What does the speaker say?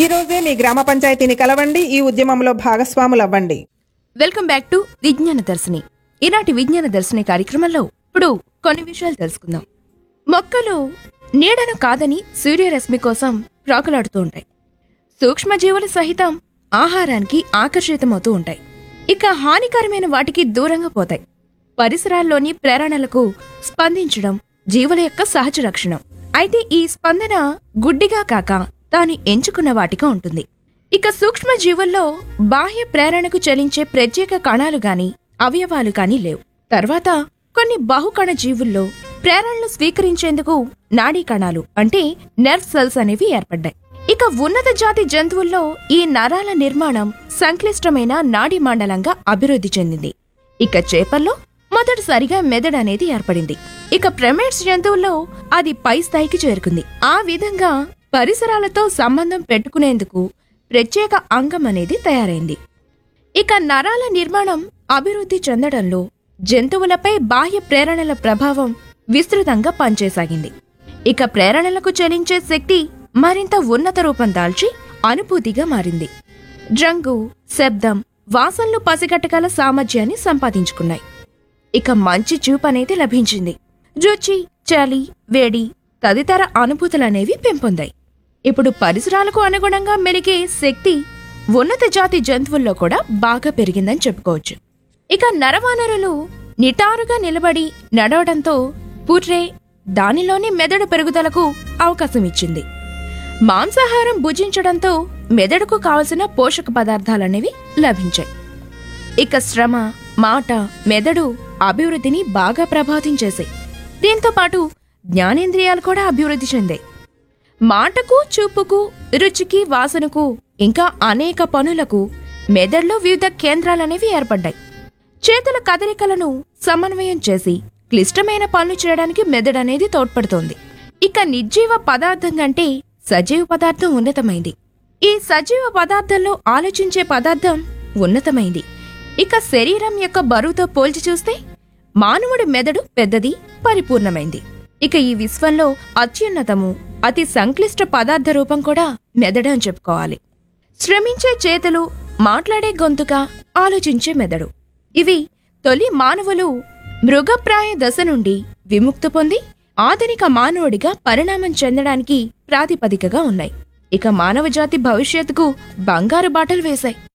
ఈ రోజే మీ గ్రామ పంచాయతీని కలవండి ఈ ఉద్యమంలో భాగస్వాములవ్వండి వెల్కమ్ బ్యాక్ టు విజ్ఞాన దర్శిని ఈనాటి విజ్ఞాన దర్శిని కార్యక్రమంలో ఇప్పుడు కొన్ని విషయాలు తెలుసుకుందాం మొక్కలు నీడను కాదని సూర్యరశ్మి కోసం రాకులాడుతూ ఉంటాయి సూక్ష్మజీవులు సహితం ఆహారానికి ఆకర్షితమవుతూ ఉంటాయి ఇక హానికరమైన వాటికి దూరంగా పోతాయి పరిసరాల్లోని ప్రేరణలకు స్పందించడం జీవుల యొక్క సహజ లక్షణం అయితే ఈ స్పందన గుడ్డిగా కాక తాను ఎంచుకున్న వాటిగా ఉంటుంది ఇక సూక్ష్మ జీవుల్లో బాహ్య ప్రేరణకు చలించే ప్రత్యేక కణాలు గాని అవయవాలు గాని లేవు తర్వాత కొన్ని బహుకణ జీవుల్లో ప్రేరణలు స్వీకరించేందుకు నాడీ కణాలు అంటే నర్వ్ సెల్స్ అనేవి ఏర్పడ్డాయి ఇక ఉన్నత జాతి జంతువుల్లో ఈ నరాల నిర్మాణం సంక్లిష్టమైన నాడీ మండలంగా అభివృద్ధి చెందింది ఇక చేపల్లో మొదటిసారిగా మెదడు అనేది ఏర్పడింది ఇక ప్రైమేట్స్ జంతువుల్లో అది పై స్థాయికి చేరుకుంది ఆ విధంగా పరిసరాలతో సంబంధం పెట్టుకునేందుకు ప్రత్యేక అంగం అనేది తయారైంది ఇక నరాల నిర్మాణం అభివృద్ధి చెందడంలో జంతువులపై బాహ్య ప్రేరణల ప్రభావం విస్తృతంగా పనిచేసాగింది ఇక ప్రేరణలకు చలించే శక్తి మరింత ఉన్నత రూపం దాల్చి అనుభూతిగా మారింది రంగు శబ్దం వాసనలు పసిగట్టగల సామర్థ్యాన్ని సంపాదించుకున్నాయి ఇక మంచి చూపు అనేది లభించింది రుచి చలి వేడి తదితర అనుభూతులనేవి పెంపొందాయి ఇప్పుడు పరిసరాలకు అనుగుణంగా మెలిగే శక్తి ఉన్నత జాతి జంతువుల్లో కూడా బాగా పెరిగిందని చెప్పుకోవచ్చు ఇక నరవానరులు నిటారుగా నిలబడి నడవడంతో పుర్రే దానిలోని మెదడు పెరుగుదలకు అవకాశం ఇచ్చింది మాంసాహారం భుజించడంతో మెదడుకు కావలసిన పోషక పదార్థాలనేవి లభించాయి ఇక శ్రమ మాట మెదడు అభివృద్ధిని బాగా ప్రభావితం చేశాయి దీంతో పాటు జ్ఞానేంద్రియాలు కూడా అభివృద్ధి చెందాయి మాటకు చూపుకు రుచికి వాసనకు ఇంకా అనేక పనులకు మెదడులో వివిధ కేంద్రాలనేవి ఏర్పడ్డాయి చేతుల కదలికలను సమన్వయం చేసి క్లిష్టమైన పనులు చేయడానికి మెదడు అనేది తోడ్పడుతోంది ఇక నిర్జీవ పదార్థం కంటే సజీవ పదార్థం ఉన్నతమైంది ఈ సజీవ పదార్థంలో ఆలోచించే పదార్థం ఉన్నతమైంది ఇక శరీరం యొక్క బరువుతో పోల్చి చూస్తే మానవుడి మెదడు పెద్దది పరిపూర్ణమైంది ఇక ఈ విశ్వంలో అత్యున్నతము అతి సంక్లిష్ట పదార్థ రూపం కూడా మెదడు అని చెప్పుకోవాలి శ్రమించే చేతులు మాట్లాడే గొంతుక ఆలోచించే మెదడు ఇవి తొలి మానవులు మృగప్రాయ దశ నుండి విముక్తి పొంది ఆధునిక మానవుడిగా పరిణామం చెందడానికి ప్రాతిపదికగా ఉన్నాయి ఇక మానవ జాతి భవిష్యత్తుకు బంగారు బాటలు వేశాయి